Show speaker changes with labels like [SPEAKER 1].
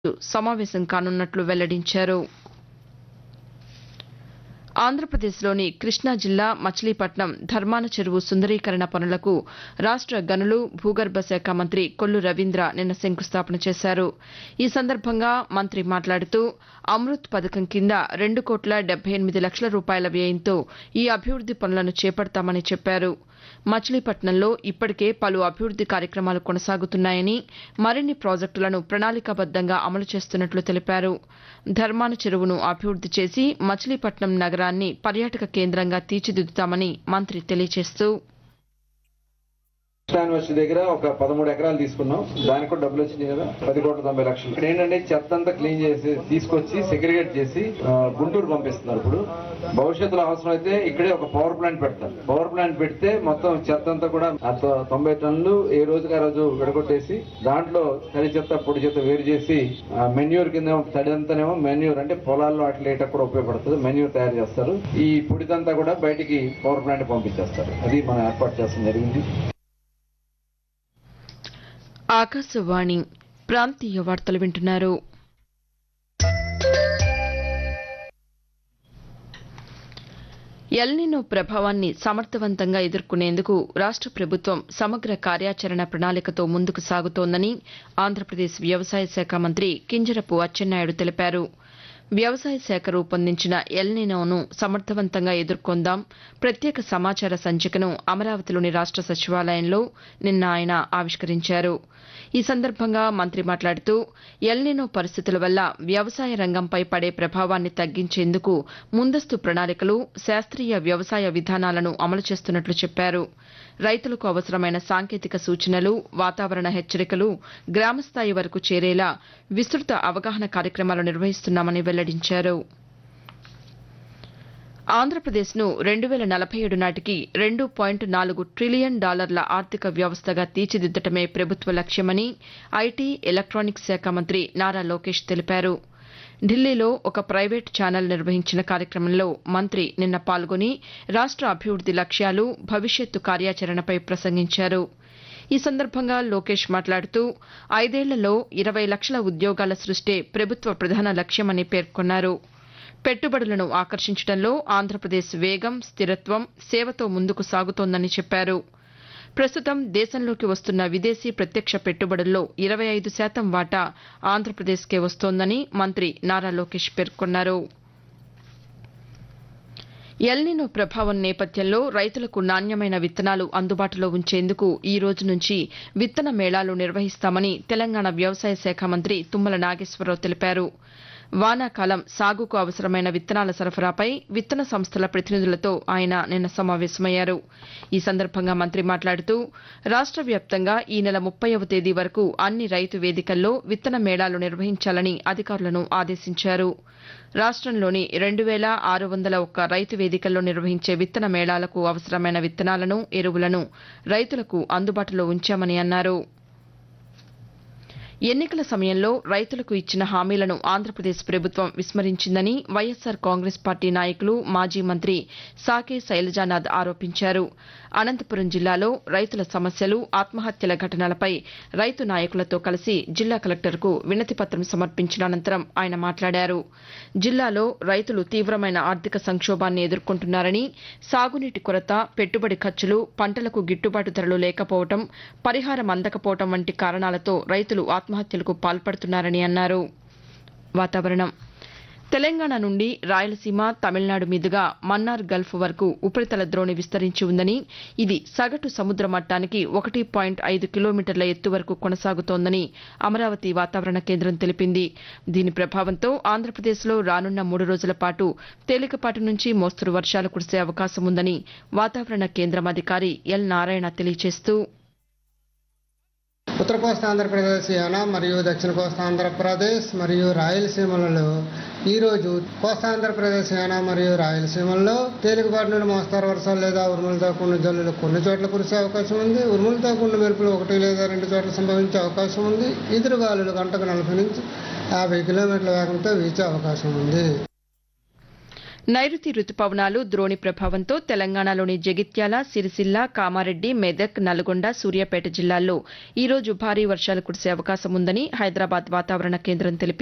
[SPEAKER 1] సమావేశం కానున్నట్లు వెల్లడించారు ఆంధ్రప్రదేశ్లోని కృష్ణా జిల్లా మచిలీపట్నం ధర్మాన చెరువు సుందరీకరణ పనులకు రాష్ట గనులు భూగర్భ శాఖ మంత్రి కొల్లు రవీంద్ర నిన్న శంకుస్థాపన చేశారు ఈ సందర్భంగా మంత్రి మాట్లాడుతూ అమృత్ పథకం కింద రెండు కోట్ల డెబ్బై ఎనిమిది లక్షల రూపాయల వ్యయంతో ఈ అభివృద్ది పనులను చేపడతామని చెప్పారు మచిలీపట్నంలో ఇప్పటికే పలు అభివృద్ది కార్యక్రమాలు కొనసాగుతున్నాయని మరిన్ని ప్రాజెక్టులను ప్రణాళికాబద్దంగా అమలు చేస్తున్నట్లు తెలిపారు ధర్మాన చెరువును అభివృద్ది చేసి మచిలీపట్నం నగరాన్ని పర్యాటక కేంద్రంగా తీర్చిదిద్దుతామని మంత్రి తెలియజేస్తూ
[SPEAKER 2] యూనివర్సిటీ దగ్గర ఒక పదమూడు ఎకరాలు తీసుకున్నాం దానికి కూడా డబ్బులు వచ్చినాయి కదా పది కోట్ల తొంభై లక్షలు ఇక్కడ ఏంటంటే చెత్త అంతా క్లీన్ చేసి తీసుకొచ్చి సెగ్రిగేట్ చేసి ఆ, గుంటూరు పంపిస్తున్నారు ఇప్పుడు భవిష్యత్తులో అవసరం అయితే ఇక్కడే ఒక పవర్ ప్లాంట్ పెడతారు పవర్ ప్లాంట్ పెడితే మొత్తం చెత్త అంతా కూడా ఆ తొ- తొంభై టన్నులు ఏ రోజుకి ఆ రోజు విడగొట్టేసి దాంట్లో తడి చెత్త పొడి చెత్త వేరు చేసి మెన్యూర్ కింద తడి అంతానేమో మెన్యూర్ అంటే పొలాల్లో అట్లా వేయటం కూడా ఉపయోగపడుతుంది మెన్యూర్ తయారు చేస్తారు ఈ పొడిదంతా కూడా బయటికి పవర్ ప్లాంట్ పంపించేస్తారు అది మనం ఏర్పాటు చేస్తాం జరిగింది
[SPEAKER 1] ఆకాశవాణి ప్రాంతీయ వార్తలు వింటున్నారు ఎల్నినో ప్రభావాన్ని సమర్థవంతంగా ఎదుర్కొనేందుకు రాష్ట ప్రభుత్వం సమగ్ర కార్యాచరణ ప్రణాళికతో ముందుకు సాగుతోందని ఆంధ్రప్రదేశ్ వ్యవసాయ శాఖ మంత్రి కింజరపు అచ్చెన్నాయుడు తెలిపారు వ్యవసాయ శాఖ రూపొందించిన ఎల్నినోను సమర్థవంతంగా ఎదుర్కొందాం ప్రత్యేక సమాచార సంచికను అమరావతిలోని రాష్ట సచివాలయంలో నిన్న ఆయన ఆవిష్కరించారు ఈ సందర్భంగా మంత్రి మాట్లాడుతూ ఎల్నినో పరిస్థితుల వల్ల వ్యవసాయ రంగంపై పడే ప్రభావాన్ని తగ్గించేందుకు ముందస్తు ప్రణాళికలు శాస్త్రీయ వ్యవసాయ విధానాలను అమలు చేస్తున్నట్లు చెప్పారు రైతులకు అవసరమైన సాంకేతిక సూచనలు వాతావరణ హెచ్చరికలు గ్రామస్థాయి వరకు చేరేలా విస్తృత అవగాహన కార్యక్రమాలు నిర్వహిస్తున్నామని వెల్లడించారు ఆంధ్రప్రదేశ్ను రెండు వేల నలభై ఏడు నాటికి రెండు పాయింట్ నాలుగు ట్రిలియన్ డాలర్ల ఆర్థిక వ్యవస్థగా తీర్చిదిద్దటమే ప్రభుత్వ లక్ష్యమని ఐటీ ఎలక్ట్రానిక్స్ శాఖ మంత్రి నారా లోకేష్ తెలిపారు ఢిల్లీలో ఒక ప్రైవేట్ ఛానల్ నిర్వహించిన కార్యక్రమంలో మంత్రి నిన్న పాల్గొని రాష్ట అభివృద్ది లక్ష్యాలు భవిష్యత్తు కార్యాచరణపై ప్రసంగించారు ఈ సందర్భంగా లోకేష్ మాట్లాడుతూ ఐదేళ్లలో ఇరవై లక్షల ఉద్యోగాల సృష్టే ప్రభుత్వ ప్రధాన లక్ష్యమని పేర్కొన్నారు పెట్టుబడులను ఆకర్షించడంలో ఆంధ్రప్రదేశ్ వేగం స్థిరత్వం సేవతో ముందుకు సాగుతోందని చెప్పారు ప్రస్తుతం దేశంలోకి వస్తున్న విదేశీ ప్రత్యక్ష పెట్టుబడుల్లో ఇరవై ఐదు శాతం వాటా ఆంధ్రప్రదేశ్కే వస్తోందని మంత్రి నారా లోకేష్ పేర్కొన్నారు ఎల్నినో ప్రభావం నేపథ్యంలో రైతులకు నాణ్యమైన విత్తనాలు అందుబాటులో ఉంచేందుకు ఈ రోజు నుంచి విత్తన మేళాలు నిర్వహిస్తామని తెలంగాణ వ్యవసాయ శాఖ మంత్రి తుమ్మల నాగేశ్వరరావు తెలిపారు వానాకాలం సాగుకు అవసరమైన విత్తనాల సరఫరాపై విత్తన సంస్థల ప్రతినిధులతో ఆయన నిన్న సమావేశమయ్యారు ఈ సందర్భంగా మంత్రి మాట్లాడుతూ రాష్ట వ్యాప్తంగా ఈ నెల ముప్పైవ తేదీ వరకు అన్ని రైతు వేదికల్లో విత్తన మేళాలు నిర్వహించాలని అధికారులను ఆదేశించారు రాష్టంలోని రెండు వేల ఆరు వందల ఒక్క రైతు వేదికల్లో నిర్వహించే విత్తన మేళాలకు అవసరమైన విత్తనాలను ఎరువులను రైతులకు అందుబాటులో ఉంచామని అన్నారు ఎన్నికల సమయంలో రైతులకు ఇచ్చిన హామీలను ఆంధ్రప్రదేశ్ ప్రభుత్వం విస్మరించిందని వైఎస్సార్ కాంగ్రెస్ పార్టీ నాయకులు మాజీ మంత్రి సాకే శైలజానాథ్ ఆరోపించారు అనంతపురం జిల్లాలో రైతుల సమస్యలు ఆత్మహత్యల ఘటనలపై రైతు నాయకులతో కలిసి జిల్లా కలెక్టర్కు వినతిపత్రం సమర్పించిన అనంతరం ఆయన మాట్లాడారు జిల్లాలో రైతులు తీవ్రమైన ఆర్థిక సంక్షోభాన్ని ఎదుర్కొంటున్నారని సాగునీటి కొరత పెట్టుబడి ఖర్చులు పంటలకు గిట్టుబాటు ధరలు లేకపోవడం పరిహారం అందకపోవడం వంటి కారణాలతో రైతులు ఆత్మహత్యలకు పాల్పడుతున్నారని అన్నారు వాతావరణం తెలంగాణ నుండి రాయలసీమ తమిళనాడు మీదుగా మన్నార్ గల్ఫ్ వరకు ఉపరితల ద్రోణి విస్తరించి ఉందని ఇది సగటు సముద్ర మట్టానికి ఒకటి పాయింట్ ఐదు కిలోమీటర్ల ఎత్తు వరకు కొనసాగుతోందని అమరావతి వాతావరణ కేంద్రం తెలిపింది దీని ప్రభావంతో ఆంధ్రప్రదేశ్లో రానున్న మూడు రోజుల పాటు తేలికపాటి నుంచి మోస్తరు వర్షాలు కురిసే అవకాశం ఉందని వాతావరణ కేంద్రం అధికారి ఎల్ నారాయణ తెలియజేస్తూ
[SPEAKER 3] ఉత్తర కోస్తా ఆంధ్రప్రదేశ్ యానా మరియు దక్షిణ కోస్తా ఆంధ్రప్రదేశ్ మరియు రాయలసీమలలో ఈరోజు కోస్తా ఆంధ్రప్రదేశ్ యానా మరియు రాయలసీమల్లో తేలికపాటి నుండి మోస్తారు వర్షాలు లేదా ఉరుములతో కూడిన జల్లులు కొన్ని చోట్ల కురిసే అవకాశం ఉంది ఉరుములతో కూడిన మెరుపులు ఒకటి లేదా రెండు చోట్ల సంభవించే అవకాశం ఉంది ఎదురుగాలులు గంటకు నలభై నుంచి యాభై కిలోమీటర్ల వేగంతో వీచే అవకాశం ఉంది
[SPEAKER 1] నైరుతి రుతుపవనాలు ద్రోణి ప్రభావంతో తెలంగాణలోని జగిత్యాల సిరిసిల్ల కామారెడ్డి మెదక్ నల్గొండ సూర్యాపేట జిల్లాల్లో ఈ రోజు భారీ వర్షాలు కురిసే అవకాశం ఉందని హైదరాబాద్ వాతావరణ కేంద్రం తెలిపింది